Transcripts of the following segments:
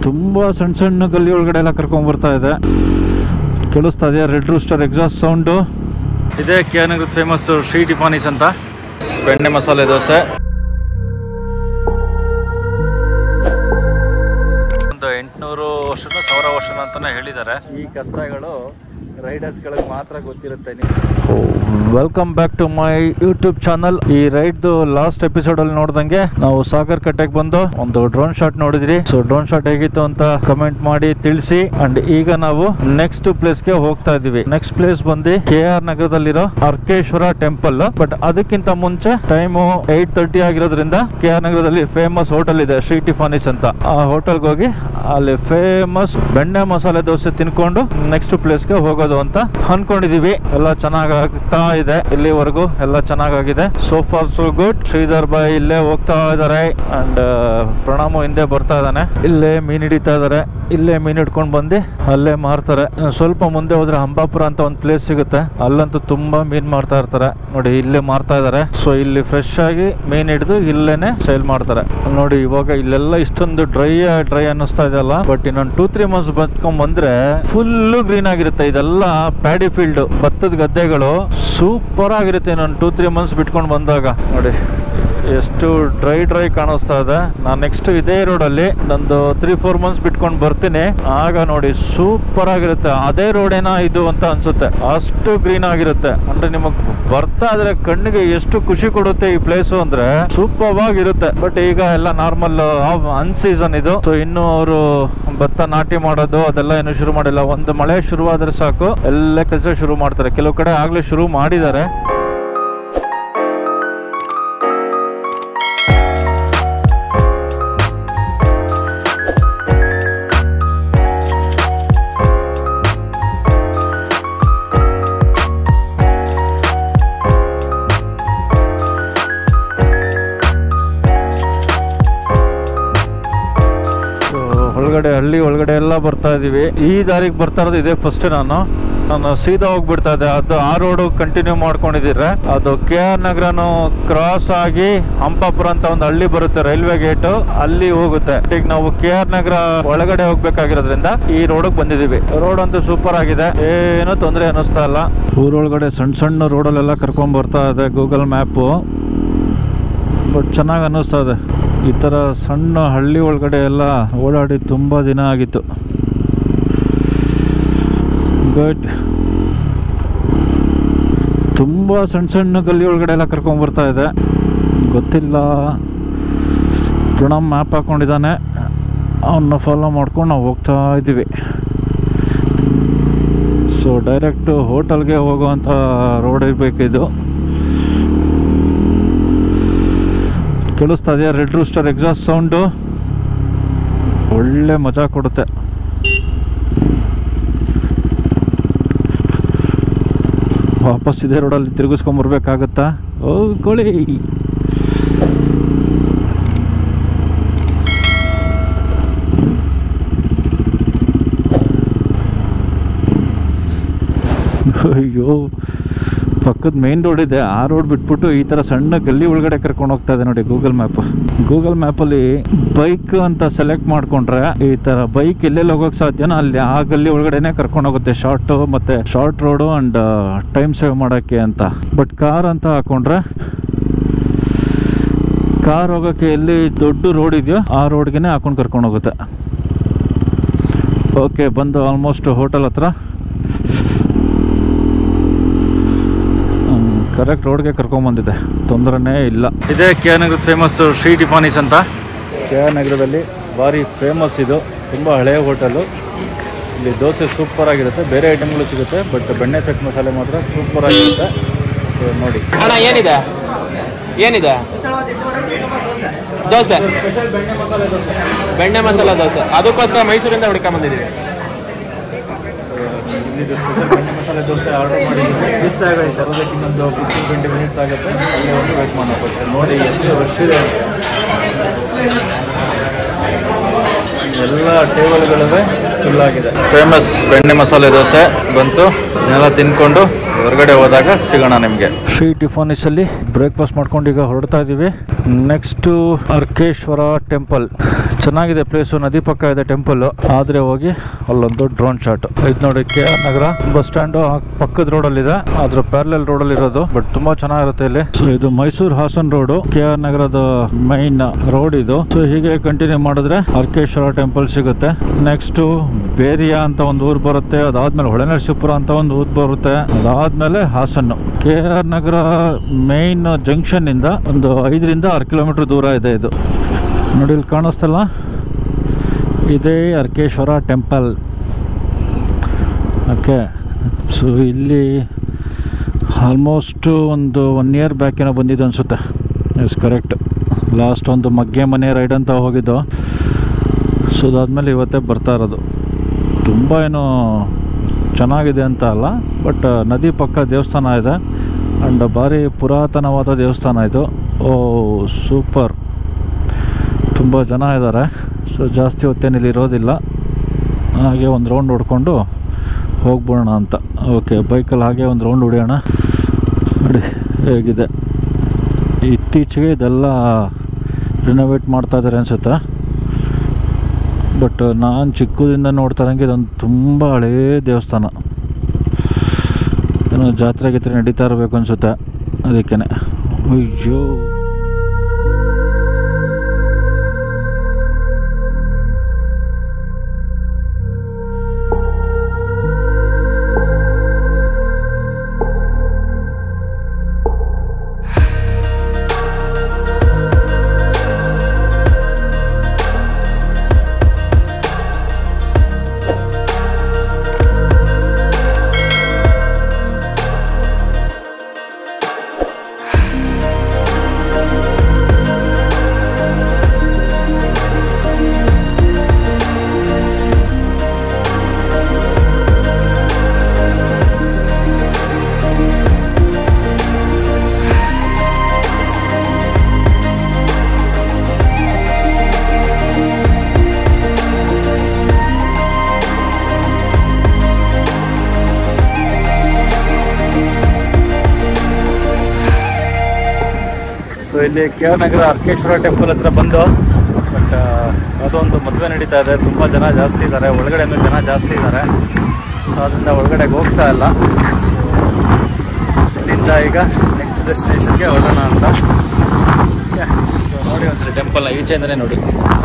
ತುಂಬ ಸಣ್ಣ ಸಣ್ಣ ಗಲ್ಲಿ ಒಳಗಡೆ ಎಲ್ಲ ಕರ್ಕೊಂಡ್ ಬರ್ತಾ ಇದೆ ಕೇಳಿಸ್ತಾ ಇದೆ ರೆಡ್ ರೂಸ್ಟರ್ ಎಕ್ಸಾಸ್ಟ್ ಸೌಂಡು ಇದೇ ಕೆ ನಗರದ ಫೇಮಸ್ ಶ್ರೀ ಟಿಫಾನಿಸ್ ಅಂತ ಬೆಣ್ಣೆ ಮಸಾಲೆ ದೋಸೆ ಒಂದು ಎಂಟುನೂರು ವರ್ಷದ ಸಾವಿರ ವರ್ಷದ ಅಂತಾನೆ ಹೇಳಿದ್ದಾರೆ ಈ ಕಷ್ಟಗಳು ರೈಡರ್ಸ್ಗಳಿಗೆ ಮಾತ್ರ ಗೊತ್ತಿರುತ್ತೆ welcome back to my YouTube channel ಈ ರೈಡ್ದು ಲಾಸ್ಟ್ ಎಪಿಸೋಡ್ ಅಲ್ಲಿ ನೋಡ್ದಂಗೆ ನಾವು ಸಾಗರ್ ಕಟ್ಟೆಗೆ ಬಂದು ಒಂದು ಡ್ರೋನ್ ಶಾಟ್ ನೋಡಿದ್ರಿ ಸೊ ಡ್ರೋನ್ ಶಾಟ್ ಹೇಗಿತ್ತು ಅಂತ ಕಮೆಂಟ್ ಮಾಡಿ ತಿಳಿಸಿ ಅಂಡ್ ಈಗ ನಾವು ನೆಕ್ಸ್ಟ್ ಪ್ಲೇಸ್ ಗೆ ಹೋಗ್ತಾ ಇದೀವಿ ನೆಕ್ಸ್ಟ್ ಪ್ಲೇಸ್ ಬಂದು ಕೆ ಆರ್ ನಗರದಲ್ಲಿರೋ ಅರ್ಕೇಶ್ವರ ಟೆಂಪಲ್ ಬಟ್ ಅದಕ್ಕಿಂತ ಮುಂಚೆ ಟೈಮು ಏಟ್ ತರ್ಟಿ ಆಗಿರೋದ್ರಿಂದ ಕೆ ಆರ್ ನಗರದಲ್ಲಿ ಫೇಮಸ್ ಹೋಟೆಲ್ ಇದೆ ಶ್ರೀ ಟಿಫಾನಿಸ್ ಅಂತ ಆ ಹೋಟೆಲ್ಗೆ ಹೋಗಿ ಅಲ್ಲಿ ಫೇಮಸ್ ಬೆಣ್ಣೆ ಮಸಾಲೆ ದೋಸೆ ತಿನ್ಕೊಂಡು ನೆಕ್ಸ್ಟ್ ಪ್ಲೇಸ್ಗೆ ಹೋಗೋದು ಅಂತ ಅನ್ಕೊಂಡಿದೀವಿ ಎಲ್ಲ ಚೆನ್ನಾಗಾಗ್ತಾ ಇದೆ ಇಲ್ಲಿವರೆಗೂ ಎಲ್ಲ ಚೆನ್ನಾಗಾಗಿದೆ so far so good Shridhar ಬಾಯ್ ಇಲ್ಲೇ ಹೋಗ್ತಾ ಇದಾರೆ ಅಂಡ್ ಪ್ರಣಾಮು ಹಿಂದೆ ಬರ್ತಾ ಇದ್ದಾನೆ ಇಲ್ಲೇ ಮೀನ್ ಹಿಡಿತಾ ಇದಾರೆ ಇಲ್ಲೇ ಮೀನ್ ಹಿಡ್ಕೊಂಡು ಬಂದು ಅಲ್ಲೇ ಮಾರ್ತಾರೆ ಇನ್ನು ಸ್ವಲ್ಪ ಮುಂದೆ ಹೋದ್ರೆ ಹಂಪಾಪುರ ಅಂತ ಒಂದು ಪ್ಲೇಸ್ ಸಿಗುತ್ತೆ ಅಲ್ಲಂತೂ ತುಂಬಾ ಮೀನ್ ಮಾರ್ತಾ ಇರ್ತಾರೆ ನೋಡಿ ಇಲ್ಲೇ ಮಾರ್ತಾ ಇದಾರೆ ಸೊ ಇಲ್ಲಿ ಫ್ರೆಶ್ ಆಗಿ ಮೀನ್ ಹಿಡಿದು ಇಲ್ಲೇನೆ ಸೇಲ್ ಮಾಡ್ತಾರೆ ನೋಡಿ ಇವಾಗ ಇಲ್ಲೆಲ್ಲ ಇಷ್ಟೊಂದು ಡ್ರೈ ಡ್ರೈ ಅನ್ನಿಸ್ತಾ ಇದೆಯಲ್ಲ ಬಟ್ ಇನ್ನೊಂದು ಟೂ ತ್ರೀ ಮಂತ್ಸ್ ಬಂದ್ಕೊಂಡ್ ಬಂದ್ರೆ ಫುಲ್ ಗ್ರೀನ್ ಆಗಿರುತ್ತೆ ಇದೆಲ್ಲ ಪ್ಯಾಡಿ ಫೀಲ್ಡ್ ಭತ್ತದ ಗದ್ದೆಗಳು ಸೂಪರ್ ಆಗಿರುತ್ತೆ ಇನ್ನೊಂದು ಟೂ ತ್ರೀ ಮಂತ್ಸ್ ಬಿಟ್ಕೊಂಡು ಬಂದಾಗ ನೋಡಿ ಎಷ್ಟು ಡ್ರೈ ಡ್ರೈ ಕಾಣಿಸ್ತಾ ಇದೆ ನಾನು ನೆಕ್ಸ್ಟ್ ಇದೇ ರೋಡಲ್ಲಿ ನಂದು ತ್ರೀ ಫೋರ್ ಮಂತ್ಸ್ ಬಿಟ್ಕೊಂಡು ಬರ್ತೀನಿ ಆಗ ನೋಡಿ ಸೂಪರ್ ಆಗಿರುತ್ತೆ ಅದೇ ರೋಡೇನಾ ಇದು ಅಂತ ಅನ್ಸುತ್ತೆ ಅಷ್ಟು ಗ್ರೀನ್ ಆಗಿರುತ್ತೆ ಅಂದ್ರೆ ನಿಮಗ್ ಬರ್ತಾ ಇದ್ರೆ ಕಣ್ಣಿಗೆ ಎಷ್ಟು ಖುಷಿ ಕೊಡುತ್ತೆ ಈ ಪ್ಲೇಸು ಅಂದ್ರೆ ಸೂಪರ್ ಆಗಿರುತ್ತೆ ಬಟ್ ಈಗ ಎಲ್ಲ ನಾರ್ಮಲ್ ಅನ್ ಸೀಸನ್ ಇದು ಸೊ ಇನ್ನು ಅವರು ಭತ್ತ ನಾಟಿ ಮಾಡೋದು ಅದೆಲ್ಲ ಏನು ಶುರು ಮಾಡಿಲ್ಲ ಒಂದು ಮಳೆ ಶುರುವಾದ್ರೆ ಸಾಕು ಎಲ್ಲ ಕೆಲಸ ಶುರು ಮಾಡ್ತಾರೆ ಕೆಲವು ಕಡೆ ಆಗ್ಲೇ ಶುರು ಮಾಡಿದ್ದಾರೆ So, ಒಳಗಡೆ ಹಳ್ಳಿ ಒಳಗಡೆ ಎಲ್ಲ ಬರ್ತಾ ಇದೀವಿ ಈ ದಾರಿಗೆ ಬರ್ತಾ ಇರೋದು ಇದೇ ಫಸ್ಟ್ ನಾನು ನಾನು ಸೀದಾ ಹೋಗ್ಬಿಡ್ತಾ ಇದ್ದೆ ಅದು ಆ ರೋಡ್ ಕಂಟಿನ್ಯೂ ಮಾಡ್ಕೊಂಡಿದ್ದೀರ ಅದು ಕೆ ಆರ್ ನಗರನು ಕ್ರಾಸ್ ಆಗಿ ಹಂಪಾಪುರ ಅಂತ ಒಂದು ಹಳ್ಳಿ ಬರುತ್ತೆ ರೈಲ್ವೆ ಗೇಟ್ ಅಲ್ಲಿ ಹೋಗುತ್ತೆ ಈಗ ನಾವು ಕೆ ಆರ್ ನಗರ ಒಳಗಡೆ ಹೋಗ್ಬೇಕಾಗಿರೋದ್ರಿಂದ ಈ ರೋಡ್ ಬಂದಿದೀವಿ ರೋಡ್ ಅಂತೂ ಸೂಪರ್ ಆಗಿದೆ ಏನೂ ತೊಂದರೆ ಅನ್ನಿಸ್ತಾ ಇಲ್ಲ ಊರೊಳಗಡೆ ಸಣ್ಣ ಸಣ್ಣ ರೋಡಲ್ಲೆಲ್ಲ ಕರ್ಕೊಂಡ್ ಬರ್ತಾ ಇದೆ ಗೂಗಲ್ ಮ್ಯಾಪು ಬಟ್ ಚೆನ್ನಾಗಿ ಅನ್ನಿಸ್ತಾ ಇದೆ ಈ ಥರ ಸಣ್ಣ ಹಳ್ಳಿ ಒಳಗಡೆ ಎಲ್ಲ ಓಡಾಡಿ ತುಂಬ ದಿನ ಆಗಿತ್ತು ಗುಡ್ ತುಂಬ ಸಣ್ಣ ಸಣ್ಣ ಗಲ್ಲಿ ಒಳಗಡೆ ಎಲ್ಲ ಕರ್ಕೊಂಡ್ ಬರ್ತಾ ಇದೆ ಗೊತ್ತಿಲ್ಲ ಪ್ರಣಮ್ ಮ್ಯಾಪ್ ಹಾಕ್ಕೊಂಡಿದ್ದಾನೆ ಅವನ್ನ ಫಾಲೋ ಮಾಡ್ಕೊಂಡು ನಾವು ಹೋಗ್ತಾ ಇದ್ದೀವಿ ಸೊ ಡೈರೆಕ್ಟು ಹೋಟೆಲ್ಗೆ ಹೋಗುವಂಥ ರೋಡ್ ಇರಬೇಕಿದು ಕೇಳಿಸ್ತಾ ಇದೆಯಾ ರೆಡ್ ರೂಸ್ಟರ್ ಎಕ್ಸಾಸ್ಟ್ ಸೌಂಡು ಒಳ್ಳೆ ಮಜಾ ಕೊಡುತ್ತೆ ವಾಪಸ್ ಇದೇ ರೋಡಲ್ಲಿ ತಿರುಗಿಸ್ಕೊಂಬರ್ಬೇಕಾಗತ್ತಾ ಓ ಕೋಳಿ ಅಯ್ಯೋ ಪಕ್ಕದ ಮೇನ್ ರೋಡ್ ಇದೆ ಆ ರೋಡ್ ಬಿಟ್ಬಿಟ್ಟು ಈ ಥರ ಸಣ್ಣ ಗಲ್ಲಿ ಒಳಗಡೆ ಕರ್ಕೊಂಡು ಹೋಗ್ತಾ ಇದೆ ನೋಡಿ ಗೂಗಲ್ ಮ್ಯಾಪ್ ಗೂಗಲ್ ಮ್ಯಾಪಲ್ಲಿ ಬೈಕ್ ಅಂತ ಸೆಲೆಕ್ಟ್ ಮಾಡ್ಕೊಂಡ್ರೆ ಈ ಥರ ಬೈಕ್ ಎಲ್ಲೆಲ್ಲಿ ಹೋಗೋಕೆ ಸಾಧ್ಯನೋ ಅಲ್ಲಿ ಆ ಗಲ್ಲಿ ಒಳಗಡೆನೆ ಕರ್ಕೊಂಡು ಹೋಗುತ್ತೆ ಶಾರ್ಟು ಮತ್ತು short road and time save ಮಾಡೋಕ್ಕೆ ಅಂತ ಬಟ್ ಕಾರ್ ಅಂತ ಹಾಕೊಂಡ್ರೆ ಕಾರ್ ಹೋಗೋಕ್ಕೆ ಎಲ್ಲಿ ದೊಡ್ಡ ರೋಡ್ ಇದೆಯೋ ಆ ರೋಡ್ಗೆ ಹಾಕೊಂಡು ಕರ್ಕೊಂಡು ಹೋಗುತ್ತೆ ಓಕೆ ಬಂದು ಆಲ್ಮೋಸ್ಟ್ ಹೋಟೆಲ್ ಹತ್ರ ಕರೆಕ್ಟ್ ರೋಡ್ಗೆ ಕರ್ಕೊಂಬಂದಿದೆ ತೊಂದರೆನೇ ಇಲ್ಲ ಇದೇ ಕೆ ಆರ್ ನಗರದ ಫೇಮಸ್ ಶ್ರೀ ಟಿಫಾನಿಸ್ ಅಂತ ಕೆ ಆರ್ ನಗರದಲ್ಲಿ ಭಾರಿ ಫೇಮಸ್ ಇದು ತುಂಬ ಹಳೆಯ ಹೋಟೆಲು ಇಲ್ಲಿ ದೋಸೆ ಸೂಪರ್ ಆಗಿರುತ್ತೆ ಬೇರೆ ಐಟಮ್ಗಳು ಸಿಗುತ್ತೆ ಬಟ್ ಬೆಣ್ಣೆ ಸೆಟ್ ಮಸಾಲೆ ಮಾತ್ರ ಸೂಪರ್ ಆಗಿರುತ್ತೆ So, ನೋಡಿ ಅಣ್ಣ ಏನಿದೆ ಏನಿದೆ ದೋಸೆ ಬೆಣ್ಣೆ ಮಸಾಲ ದೋಸೆ ಅದಕ್ಕೋಸ್ಕರ ಮೈಸೂರಿಂದ ಹುಡ್ಕೊಂಡ್ ಬಂದಿದ್ದೀವಿ ಇಲ್ಲಿದು ಸ್ಪೆಷಲ್ ಬೆಣ್ಣೆ ಮಸಾಲೆ ದೋಸೆ ಆರ್ಡರ್ ಮಾಡಿ ಮಿಸ್ ಆಗೈತೆ ಬರೋದಕ್ಕೆ ಇನ್ನೊಂದು ಫಿಫ್ಟೀನ್ ಟ್ವೆಂಟಿ ಮಿನಿಟ್ಸ್ ಆಗುತ್ತೆ ಅಲ್ಲಿ ಒಂದು ವೇಟ್ ಮಾಡಬೇಕು ನೋಡಿ ಎಷ್ಟು ರಶ್ ಇದೆ ಎಲ್ಲ ಟೇಬಲ್ಗಳಿವೆ ಫುಲ್ ಆಗಿದೆ ಫೇಮಸ್ ಬೆಣ್ಣೆ ಮಸಾಲೆ ದೋಸೆ ಬಂತು ಇದನ್ನೆಲ್ಲ ತಿನ್ಕೊಂಡು ಹೊರಗಡೆ ಹೋದಾಗ ಸಿಗೋಣ ನಿಮಗೆ ಶ್ರೀ ಟಿಫಾನಿಸಲ್ಲಿ ಬ್ರೇಕ್ಫಾಸ್ಟ್ ಮಾಡ್ಕೊಂಡು ಈಗ ಹೊರಡ್ತಾ ಇದ್ದೀವಿ ನೆಕ್ಸ್ಟು ಅರ್ಕೇಶ್ವರ ಟೆಂಪಲ್ ಚೆನ್ನಾಗಿದೆ ಪ್ಲೇಸು ನದಿ ಪಕ್ಕ ಇದೆ ಟೆಂಪಲ್ ಆದ್ರೆ ಹೋಗಿ ಅಲ್ಲೊಂದು ಡ್ರೋನ್ ಶಾಟ್ ಇದು ನೋಡಿ K R Nagar bus stand ಪಕ್ಕದ ರೋಡಲ್ಲಿ ಇದೆ ಅದ್ರ ಪ್ಯಾರಲಲ್ ರೋಡಲ್ಲಿ ಇರೋದು ಬಟ್ ತುಂಬಾ ಚೆನ್ನಾಗಿರುತ್ತೆ ಇಲ್ಲಿ ಸೊ ಇದು Mysuru Hassan road K R ನಗರದ ಮೈನ್ ರೋಡ್ ಇದು ಸೊ ಹೀಗೆ ಕಂಟಿನ್ಯೂ ಮಾಡಿದ್ರೆ ಅರ್ಕೇಶ್ವರ ಟೆಂಪಲ್ ಸಿಗುತ್ತೆ ನೆಕ್ಸ್ಟ್ ಬೇರಿಯಾ ಅಂತ ಒಂದು ಊರು ಬರುತ್ತೆ ಅದಾದ್ಮೇಲೆ ಹೊಳೆನರಸೀಪುರ ಅಂತ ಒಂದು ಊರು ಬರುತ್ತೆ ಅದಾದ್ಮೇಲೆ Hassan K R Nagar main junction ಇಂದ ಒಂದು ಐದರಿಂದ ಆರು ಕಿಲೋಮೀಟರ್ ದೂರ ಇದೆ ಇದು ನೋಡಿ ಇಲ್ಲಿ ಕಾಣಿಸ್ತಲ್ಲ ಇದೇ ಅರ್ಕೇಶ್ವರ ಟೆಂಪಲ್ ಓಕೆ ಸೊ ಇಲ್ಲಿ ಆಲ್ಮೋಸ್ಟ್ ಒಂದು ಒನ್ ಇಯರ್ ಬ್ಯಾಕ್ ಏನೋ ಬಂದಿದ್ದು ಅನಿಸುತ್ತೆ ಎಸ್ ಕರೆಕ್ಟ್ ಲಾಸ್ಟ್ ಒಂದು ಮಗ್ಗೆ ಮನೆ ರೈಡ್ ಅಂತ ಹೋಗಿದ್ದು ಸೊ ಅದಾದಮೇಲೆ ಇವತ್ತೇ ಬರ್ತಾ ಇರೋದು ತುಂಬ ಏನು ಚೆನ್ನಾಗಿದೆ ಅಂತ ಅಲ್ಲ ಬಟ್ ನದಿ ಪಕ್ಕ ದೇವಸ್ಥಾನ ಇದೆ ಆ್ಯಂಡ್ ಭಾರಿ ಪುರಾತನವಾದ ದೇವಸ್ಥಾನ ಇದು ಓ ಸೂಪರ್ ತುಂಬ ಜನ ಇದ್ದಾರೆ ಸೊ ಜಾಸ್ತಿ ಹೊತ್ತೇನಿಲ್ಲಿ ಇರೋದಿಲ್ಲ ಹಾಗೆ ಒಂದು ರೌಂಡ್ ಹೊಡ್ಕೊಂಡು ಹೋಗ್ಬಿಡೋಣ ಅಂತ ಓಕೆ ಬೈಕಲ್ಲಿ ಹಾಗೆ ಒಂದು ರೌಂಡ್ ಹೊಡಿಯೋಣ ನೋಡಿ ಹೇಗಿದೆ ಇತ್ತೀಚೆಗೆ ಇದೆಲ್ಲ ರಿನೋವೇಟ್ ಮಾಡ್ತಾ ಇದ್ದಾರೆ ಅನಿಸುತ್ತೆ ಬಟ್ ನಾನು ಚಿಕ್ಕದಿಂದ ನೋಡ್ತಾ ಇರೋಂಗೆ ಇದೊಂದು ತುಂಬ ಹಳೇ ದೇವಸ್ಥಾನ ಏನೋ ಜಾತ್ರೆ ಗೀತ್ರೆ ನಡೀತಾ ಇರಬೇಕು ಅನಿಸುತ್ತೆ ಅದಕ್ಕೇ ಅಯ್ಯೋ ಸೊ ಇಲ್ಲಿ K R Nagar Arkeshwara temple ಹತ್ರ ಬಂದು ಬಟ್ ಅದೊಂದು ಮದುವೆ ನಡೀತಾ ಇದೆ ತುಂಬ ಜನ ಜಾಸ್ತಿ ಇದ್ದಾರೆ ಒಳಗಡೆನೂ ಜನ ಜಾಸ್ತಿ ಇದ್ದಾರೆ ಸೊ ಅದರಿಂದ ಒಳಗಡೆಗೆ ಹೋಗ್ತಾ ಇಲ್ಲ ಸೊ ಇಲ್ಲಿಂದ ಈಗ ನೆಕ್ಸ್ಟ್ ಡೆಸ್ಟಿನೇಷನ್ಗೆ ಹೊರಡೋಣ ಅಂತ ಸೊ ನೋಡಿ ಒಂದ್ಸರಿ ಟೆಂಪಲ್ನ ಈಚೆಯಿಂದನೇ ನೋಡಿ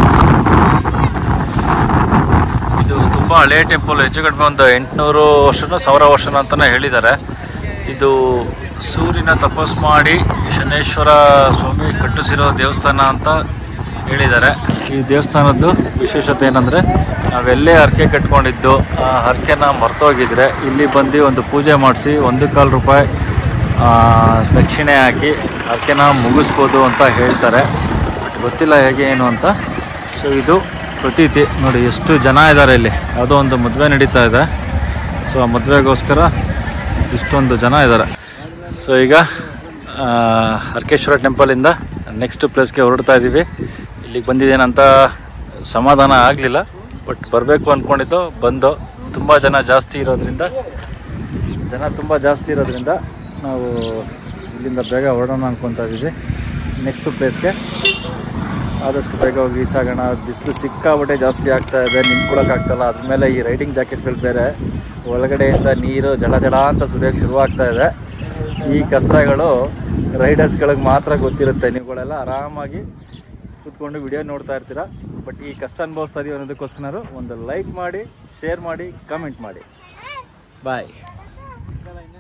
ಇದು ತುಂಬ ಹಳೆ ಟೆಂಪಲ್ ಹೆಚ್ಚು ಕಡಿಮೆ ಒಂದು ಎಂಟುನೂರು ವರ್ಷನೋ ಸಾವಿರ ವರ್ಷನೋ ಅಂತಲೇ ಹೇಳಿದ್ದಾರೆ ಇದು ಸೂರ್ಯನ ತಪಸ್ ಮಾಡಿ ಶನೇಶ್ವರ ಸ್ವಾಮಿ ಕಟ್ಟಿಸಿರೋ ದೇವಸ್ಥಾನ ಅಂತ ಹೇಳಿದ್ದಾರೆ ಈ ದೇವಸ್ಥಾನದ್ದು ವಿಶೇಷತೆ ಏನಂದರೆ ನಾವೆಲ್ಲೇ ಹರಕೆ ಕಟ್ಕೊಂಡಿದ್ದು ಆ ಹರಕೆನ ಮರ್ತೋಗಿದ್ರೆ ಇಲ್ಲಿ ಬಂದು ಒಂದು ಪೂಜೆ ಮಾಡಿಸಿ ಒಂದು ಕಾಲು ರೂಪಾಯಿ ಆ, ದಕ್ಷಿಣೆ ಹಾಕಿ ಹರಕೆನ ಮುಗಿಸ್ಬೋದು ಅಂತ ಹೇಳ್ತಾರೆ ಗೊತ್ತಿಲ್ಲ ಹೇಗೆ ಏನು ಅಂತ ಸೊ ಇದು ಪ್ರತೀತಿ ನೋಡಿ ಎಷ್ಟು ಜನ ಇದ್ದಾರೆ ಇಲ್ಲಿ ಯಾವುದೋ ಒಂದು ಮದುವೆ ನಡೀತಾ ಇದೆ ಸೊ ಆ ಮದುವೆಗೋಸ್ಕರ ಇಷ್ಟೊಂದು ಜನ ಇದ್ದಾರೆ ಸೊ ಈಗ ಆ, ಅರ್ಕೇಶ್ವರ ಟೆಂಪಲಿಂದ ನೆಕ್ಸ್ಟ್ ಪ್ಲೇಸ್ಗೆ ಹೊರಡ್ತಾ ಇದ್ದೀವಿ ಇಲ್ಲಿಗೆ ಬಂದಿದ್ದೇನಂತ ಸಮಾಧಾನ ಆಗಲಿಲ್ಲ ಬಟ್ ಬರಬೇಕು ಅಂದ್ಕೊಂಡಿದ್ದು ಬಂದು ತುಂಬ ಜನ ಜಾಸ್ತಿ ಇರೋದ್ರಿಂದ ಜನ ತುಂಬ ಜಾಸ್ತಿ ಇರೋದ್ರಿಂದ ನಾವು ಇಲ್ಲಿಂದ ಬೇಗ ಹೊರಡೋಣ ಅಂದ್ಕೊತಾ ಇದ್ದೀವಿ ನೆಕ್ಸ್ಟ್ ಪ್ಲೇಸ್ಗೆ ಆದಷ್ಟು ಬೇಗ ಹೋಗಿ ರೀಚ್ ಆಗೋಣ ಬಿಸಿಲು ಸಿಕ್ಕಾಬಟ್ಟೆ ಜಾಸ್ತಿ ಆಗ್ತಾ ಇದೆ ನಿಂತ್ಕೊಳ್ಳೋಕ್ಕಾಗ್ತಾಯಿಲ್ಲ ಅದ್ರ ಮೇಲೆ ಈ ರೈಡಿಂಗ್ ಜಾಕೆಟ್ಗಳು ಬೇರೆ ಒಳಗಡೆಯಿಂದ ನೀರು ಜಡ ಜಡ ಅಂತ ಸುರಿಯೋಕ್ಕೆ ಶುರುವಾಗ್ತಾ ಇದೆ ಈ ಕಷ್ಟಗಳು ರೈಡರ್ಸ್ಗಳಿಗೆ ಮಾತ್ರ ಗೊತ್ತಿರುತ್ತೆ ನೀವುಗಳೆಲ್ಲ ಆರಾಮಾಗಿ ಕೂತ್ಕೊಂಡು ವಿಡಿಯೋ ನೋಡ್ತಾ ಇರ್ತೀರಾ ಬಟ್ ಈ ಕಷ್ಟ ಅನುಭವಿಸ್ತಾ ಇದೀವಿ ಅನ್ನೋದಕ್ಕೋಸ್ಕರ ಒಂದು ಲೈಕ್ ಮಾಡಿ ಶೇರ್ ಮಾಡಿ ಕಮೆಂಟ್ ಮಾಡಿ ಬಾಯ್